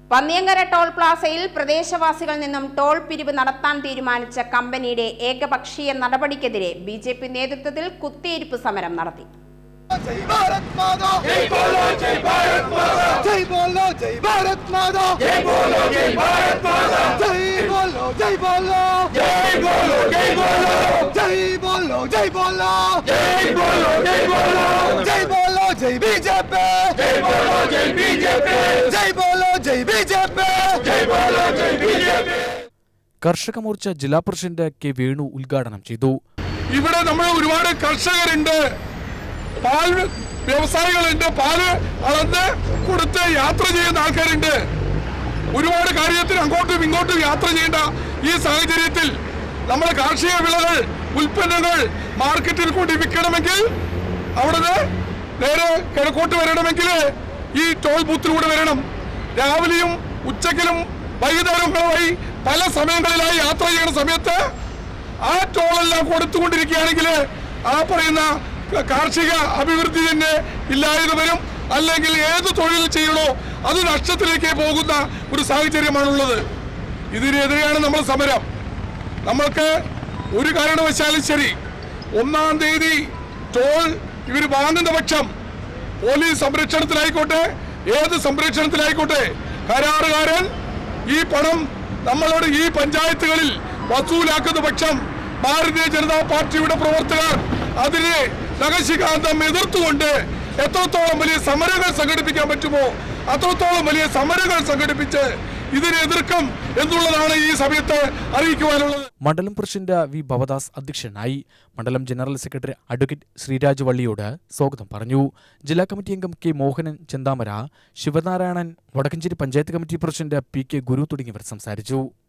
Panniyankara toll പ്ലാസയിൽ പ്രദേശവാസികളിൽ നിന്നും toll പിരിവ് നടത്താൻ തീരുമാനിച്ച കമ്പനിയുടെ ഏകപക്ഷീയ നടപടിക്കെതിരെ ബി ജെ പി നേതൃത്വത്തിൽ കുത്തിയിരിപ്പ് സമരം നടത്തി जय भारत माता जय बोलो जय भारत माता जय बोलो जय भारत माता जय बोलो जय भारत माता जय बोलो जय बोलो जय बोलो जय बोलो जय बोलो जय बोलो जय बोलो जय बोलो जय बोलो जय बीजेपी जय बोलो जय बीजेपी जय बोलो जय बीजेपी जय बोलो जय बीजेपी കർഷക മോർച്ച ജില്ലാ പ്രസിഡന്റ് കെ വേണു ഉദ്ഘാടനം ചെയ്തു ഇവിടെ നമ്മൾ ഒരുപാട് കർഷകരുണ്ട് പാൽ വ്യവസായികളുണ്ട് പാല് അളന്ന് കൊടുത്ത് യാത്ര ചെയ്യുന്ന ആൾക്കാരുണ്ട് ഒരുപാട് കാര്യത്തിൽ അങ്ങോട്ടും ഇങ്ങോട്ടും യാത്ര ചെയ്യേണ്ട ഈ സാഹചര്യത്തിൽ നമ്മുടെ കാർഷിക വിളകൾ ഉൽപ്പന്നങ്ങൾ മാർക്കറ്റിൽ കൂടി വിൽക്കണമെങ്കിൽ അവിടുന്ന് നേരെ കിഴക്കോട്ട് വരണമെങ്കിൽ ഈ ടോൾ ബൂത്തിലൂടെ വരണം രാവിലെയും ഉച്ചക്കിലും വൈകുന്നേരങ്ങളുമായി പല സമയങ്ങളിലായി യാത്ര ചെയ്യുന്ന സമയത്ത് ആ ടോളെല്ലാം കൊടുത്തുകൊണ്ടിരിക്കുകയാണെങ്കിൽ ആ പറയുന്ന ക- കാർഷിക അഭിവൃദ്ധി തന്നെ ഇല്ലാതെ വരും അല്ലെങ്കിൽ ഏത് തൊഴിൽ ചെയ്യണോ അത് നഷ്ടത്തിലേക്ക് പോകുന്ന ഒരു സാഹചര്യമാണുള്ളത് ഇതിനെതിരെയാണ് നമ്മൾ സമരം നമ്മൾക്ക് ഒരു കാരണവശാലും ശരി ഒന്നാം തീയതി ടോൾ ഇവർ വാങ്ങുന്ന പക്ഷം പോലീസ് സംരക്ഷണത്തിലായിക്കോട്ടെ ഏത് സംരക്ഷണത്തിലായിക്കോട്ടെ കരാറുകാരൻ ഈ പണം നമ്മളോട് ഈ പഞ്ചായത്തുകളിൽ വസൂലാക്കുന്ന പക്ഷം ഭാരതീയ ജനതാ പാർട്ടിയുടെ പ്രവർത്തകർ അതിനെ നഖശികാന്തം എതിർത്തുകൊണ്ട് എത്രത്തോളം വലിയ സമരങ്ങൾ സംഘടിപ്പിക്കാൻ പറ്റുമോ അത്രത്തോളം വലിയ സമരങ്ങൾ സംഘടിപ്പിച്ച് ഇതിനെ എതിർക്കും എന്നുള്ളതാണ് ഈ സമയത്ത് അറിയിക്കുവാനുള്ളത് മണ്ഡലം പ്രസിഡന്റ് വി ഭവദാസ് അധ്യക്ഷനായി മണ്ഡലം general secretary advocate Sreeraj Valliyode സ്വാഗതം പറഞ്ഞു ജില്ലാ കമ്മിറ്റി അംഗം K Mohanan Chenthamara Sivanarayanan Vadakkanchery panchayat committee president P K Guru തുടങ്ങിയവർ സംസാരിച്ചു